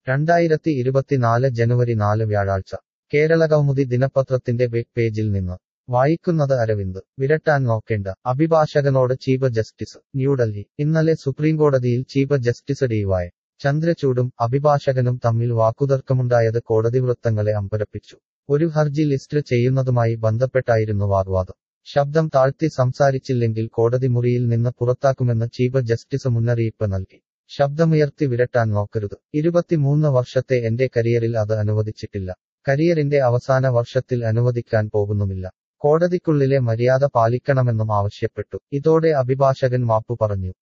രണ്ടായിരത്തി ഇരുപത്തിനാല് ജനുവരി നാല് വ്യാഴാഴ്ച കേരള കൗമുദി ദിനപത്രത്തിന്റെ വെബ് പേജിൽ നിന്ന് വായിക്കുന്നത് അരവിന്ദ് വിരട്ടാൻ നോക്കേണ്ട അഭിഭാഷകനോട് ചീഫ് ജസ്റ്റിസ് ന്യൂഡൽഹി ഇന്നലെ സുപ്രീംകോടതിയിൽ ചീഫ് ജസ്റ്റിസ് ഡിവൈ ചന്ദ്രചൂഡും അഭിഭാഷകനും തമ്മിൽ വാക്കുതർക്കമുണ്ടായത് കോടതി വൃത്തങ്ങളെ അമ്പരപ്പിച്ചു ഒരു ഹർജി ലിസ്റ്റ് ചെയ്യുന്നതുമായി ബന്ധപ്പെട്ടായിരുന്നു വാഗ്വാദം ശബ്ദം താഴ്ത്തി സംസാരിച്ചില്ലെങ്കിൽ കോടതി മുറിയിൽ നിന്ന് പുറത്താക്കുമെന്ന് ചീഫ് ജസ്റ്റിസ് മുന്നറിയിപ്പ് നൽകി ശബ്ദമുയർത്തി വിരട്ടാൻ നോക്കരുത് ഇരുപത്തിമൂന്ന് വർഷത്തെ എന്റെ കരിയറിൽ അത് അനുവദിച്ചിട്ടില്ല കരിയറിന്റെ അവസാന വർഷത്തിൽ അനുവദിക്കാൻ പോകുന്നുമില്ല കോടതിക്കുള്ളിലെ മര്യാദ പാലിക്കണമെന്നും ആവശ്യപ്പെട്ടു ഇതോടെ അഭിഭാഷകൻ മാപ്പു പറഞ്ഞു